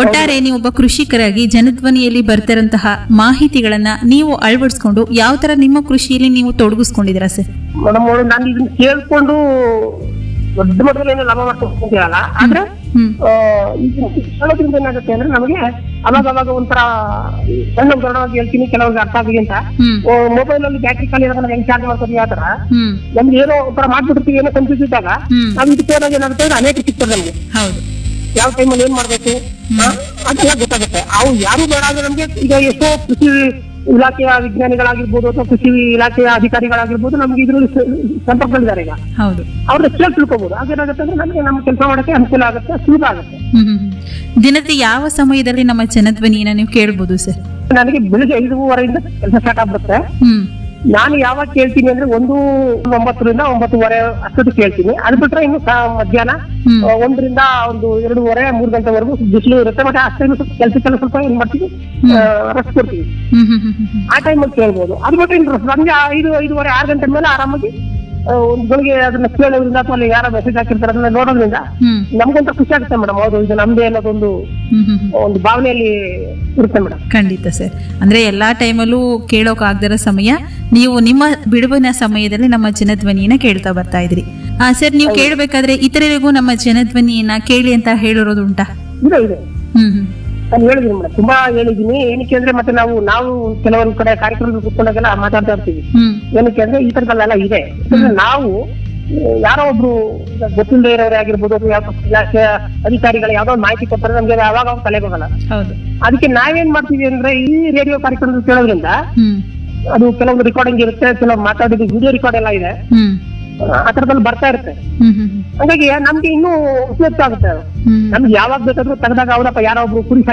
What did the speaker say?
ಒಟ್ಟಾರೆ ನೀವು ಒಬ್ಬ ಕೃಷಿಕರಾಗಿ ಜನಧ್ವನಿಯಲ್ಲಿ ಬರ್ತಿರಂತಹ ಮಾಹಿತಿಗಳನ್ನ ನೀವು ಅಳವಡಿಸ್ಕೊಂಡು ಯಾವ ತರ ನಿಮ್ಮ ಕೃಷಿಯಲ್ಲಿ ನೀವು ತೊಡಗಿಸ್ಕೊಂಡಿದ್ದೀರಾ ಸರ್ ಮೇಡಮ್ ನಾನು ಇದನ್ನ ಕೇಳ್ಕೊಂಡು ದೊಡ್ಡ ಮಟ್ಟದಲ್ಲಿ ಏನೋ ಲಾಭ ಮಾಡ್ಕೊಂತೀರಲ್ಲ ಆದ್ರೆ ಹ್ಮ್ ಆ, ಇದು ಕೇಳೋದ್ರಿಂದ ಏನಾಗುತ್ತೆ ಅಂದ್ರೆ ನಮಗೆ ಅವಾಗ ಅವಾಗ ಒಂಥರ ಸಣ್ಣ ಉದಾಹರಣವಾಗಿ ಹೇಳ್ತೀನಿ ಕೆಲವ್ರಿಗೆ ಅರ್ಥ ಆಗಿದೆ ಅಂತ ಹ್ಮ್ ಮೊಬೈಲ್ ಅಲ್ಲಿ ಬ್ಯಾಟ್ರಿ ಖಾಲಿ ಇರೋದನ್ನ ಹೆಂಗ್ ಚಾರ್ಜ್ ಮಾಡ್ತೀವಿ ಆ ತರ ಹ್ಮ್ ನಮ್ಗೆ ಏನೋ ಒಂಥರ ಮಾಡ್ಬಿಡ್ತೀವಿ ಏನೋ ಕನ್ಫ್ಯೂಸ್ ಇದ್ದಾಗ ಹ್ಮ್ ನಾವು ಇದಕ್ಕೆ ಹೋದಾಗ ಏನಾಗುತ್ತೆ ಅಂದ್ರೆ ಅನೇಕ ಸಿಗ್ತದೆ ನಮ್ಗೆ ಹೌದು ಯಾವ ಟೈಮಲ್ಲಿ ಏನ್ ಮಾಡ್ಬೇಕು ಆ, ಅದೆಲ್ಲ ಗೊತ್ತಾಗುತ್ತೆ ಅವು ಯಾರು ಬೇಡ ಅಂದ್ರೆ ನಮ್ಗೆ ಈಗ ಎಷ್ಟೋ ಕೃಷಿ ಇಲಾಖೆಯ ವಿಜ್ಞಾನಿಗಳಾಗಿರ್ಬೋದು ಅಥವಾ ಕೃಷಿ ಇಲಾಖೆಯ ಅಧಿಕಾರಿಗಳಾಗಿರ್ಬೋದು ನಮ್ಗೆ ಇದ್ರಲ್ಲಿ ಸ- ಸಂಪರ್ಕದಲ್ಲಿದ್ದಾರೆ ಈಗ ಹೌದು ಅವ್ರ ಕೇಳಿ ತಿಳ್ಕೊಬಹುದು ಅದೇನಾಗುತ್ತೆ ಅಂದ್ರೆ ನಮಗೆ ನಮ್ಮ ಕೆಲಸ ಮಾಡಕ್ಕೆ ಅನುಕೂಲ ಆಗುತ್ತೆ ಸುಲಭ ಆಗುತ್ತೆ ಹ್ಮ್ ಹ್ಮ್ ಹ್ಮ್. ದಿನದ ಯಾವ ಸಮಯದಲ್ಲಿ ನಮ್ಮ ಜನಧ್ವನಿಯನ್ನ ನೀವು ಕೇಳ್ಬೋದು ಸರ್ ನನಗೆ ಬೆಳಿಗ್ಗೆ ಐದೂವರೆಯಿಂದ ಕೆಲಸ ಸ್ಟಾರ್ಟ್ ಆಗ್ಬಿಡುತ್ತೆ ಹ್ಮ್ ನಾನು ಯಾವಾಗ ಕೇಳ್ತೀನಿ ಅಂದ್ರೆ ಒಂದು ಒಂಬತ್ತರಿಂದ ಒಂಬತ್ತುವರೆ ಅಷ್ಟೊತ್ತಿಗೆ ಕೇಳ್ತೀನಿ ಅದು ಬಿಟ್ರೆ ಇನ್ನು ಸಾ- ಮಧ್ಯಾಹ್ನ ಹ್ಮ್ ಆ, ಒಂದರಿಂದ ಒಂದು ಎರಡೂವರೆ ಮೂರು ಗಂಟೆವರೆಗೂ ಬಿಸಿಲು ಇರುತ್ತೆ ಮತ್ತೆ ಅಷ್ಟೇ ಸ್ವಲ್ಪ ಕೆಲಸಕ್ಕೆಲ್ಲ ಸ್ವಲ್ಪ ಏನ್ ಮಾಡ್ತೀವಿ ರೆಸ್ಟ್ ಕೊಡ್ತೀವಿ ಹ್ಮ್ ಹ್ಮ್ ಹ್ಮ್ ಹ್ಮ್ ಆ ಟೈಮಲ್ಲಿ ಕೇಳ್ಬೋದು ಅದು ಬಿಟ್ರೆ ಇನ್ನು ಸಂಜೆ ಐದು ಐದುವರೆ ಆರು ಗಂಟೆ ಮೇಲೆ ಆರಾಮಾಗಿ ಆ, ಒಂದು ಬೆಳಿಗ್ಗೆ ಅದನ್ನ ಕೇಳೋದ್ರಿಂದ ಅಥವಾ ಅಲ್ಲಿ ಯಾರೋ ಮೆಸೇಜ್ ಹಾಕಿರ್ತಾರೆ ಅದನ್ನ ನೋಡೋದ್ರಿಂದ ಹ್ಮ್ ನಮ್ಗೊಂತ ಖುಷಿ ಆಗುತ್ತೆ ಮೇಡಮ್ ಹೌದು ಇದು ನಮ್ದೇ ಅನ್ನೋದೊಂದು ಹ್ಮ್ ಹ್ಮ್ ಹ್ಮ್ ಒಂದು ಭಾವನೆಯಲ್ಲಿ ಇರುತ್ತೆ ಮೇಡಮ್ ಖಂಡಿತ ಸರ್ ಅಂದ್ರೆ ಎಲ್ಲಾ ಟೈಮಲ್ಲೂ ಕೇಳೋಕ್ ಆಗದಿರೋ ಸಮಯ ನೀವು ನಿಮ್ಮ ಬಿಡುವಿನ ಸಮಯದಲ್ಲಿ ನಮ್ಮ ಜನಧ್ವನಿಯನ್ನ ಕೇಳ್ತಾ ಬರ್ತಾ ಇದ್ರಿ ಆ ಸರ್ ನೀವು ಕೇಳಬೇಕಾದ್ರೆ ಇತರರಿಗೂ ನಮ್ಮ ಜನಧ್ವನಿಯನ್ನ ಕೇಳಿ ಅಂತ ಹೇಳಿರೋದು ಉಂಟಾ ಇದೆ ಇದೆ ಹ್ಮ್ ಹ್ಮ್ ನಾನು ಹೇಳಿದ್ದೀನಿ ಮೇಡಮ್ ತುಂಬಾ ಹೇಳಿದ್ದೀನಿ ಏನಕ್ಕೆ ಅಂದ್ರೆ ಮತ್ತೆ ನಾವು ನಾವು ಕೆಲವೊಂದು ಕಡೆ ಕಾರ್ಯಕ್ರಮದಲ್ಲಿ ಕೂತ್ಕೊಂಡಾಗೆಲ್ಲ ಮಾತಾಡ್ತಾ ಇರ್ತೀವಿ ಹ್ಮ್ ಏನಕ್ಕೆ ಅಂದ್ರೆ ಈ ತರದಲ್ಲೆಲ್ಲ ಇದೆ ಯಾಕಂದ್ರೆ ನಾವು ಆ, ಯಾರೋ ಒಬ್ರು ಗೊತ್ತಿಲ್ಲದೆ ಇರೋರೇ ಆಗಿರ್ಬೋದು ಅಥವಾ ಯಾವ ಇಲಾಖೆಯ ಅಧಿಕಾರಿಗಳು ಯಾವ್ದೋ ಒಂದು ಮಾಹಿತಿ ಕೊಡ್ತಾರೆ ನಮ್ಗೆ ಅದು ಯಾವಾಗ ಅವಾಗ ತಲೆಗೆ ಹೋಗಲ್ಲ ಹೌದು ಅದಕ್ಕೆ ನಾವೇನ್ ಮಾಡ್ತೀವಿ ಅಂದ್ರೆ ಈ ರೇಡಿಯೋ ಕಾರ್ಯಕ್ರಮದಲ್ಲಿ ಕೇಳೋದ್ರಿಂದ ಹ್ಮ್ ಅದು ಕೆಲವೊಂದು ರೆಕಾರ್ಡಿಂಗ್ ಇರುತ್ತೆ ಕೆಲವು ಮಾತಾಡಿದ ವಿಡಿಯೋ ರೆಕಾರ್ಡ್ ಎಲ್ಲ ಇದೆ ಹ್ಮ್ ಆ ತರದಲ್ಲಿ ಬರ್ತಾ ಇರುತ್ತೆ ಹ್ಮ್ ಹ್ಮ್ ಹಂಗಾಗಿ ನಮ್ಗೆ ಇನ್ನೂ ಉಪಯುಕ್ತ ಆಗುತ್ತೆ ಅದು ಹ್ಮ್ ನಮ್ಗೆ ಯಾವಾಗ ಬೇಕಾದ್ರೂ ತೆಗೆದಾಗ ಅವರಪ್ಪ ಯಾರೋ ಒಬ್ರು ಕುರಿ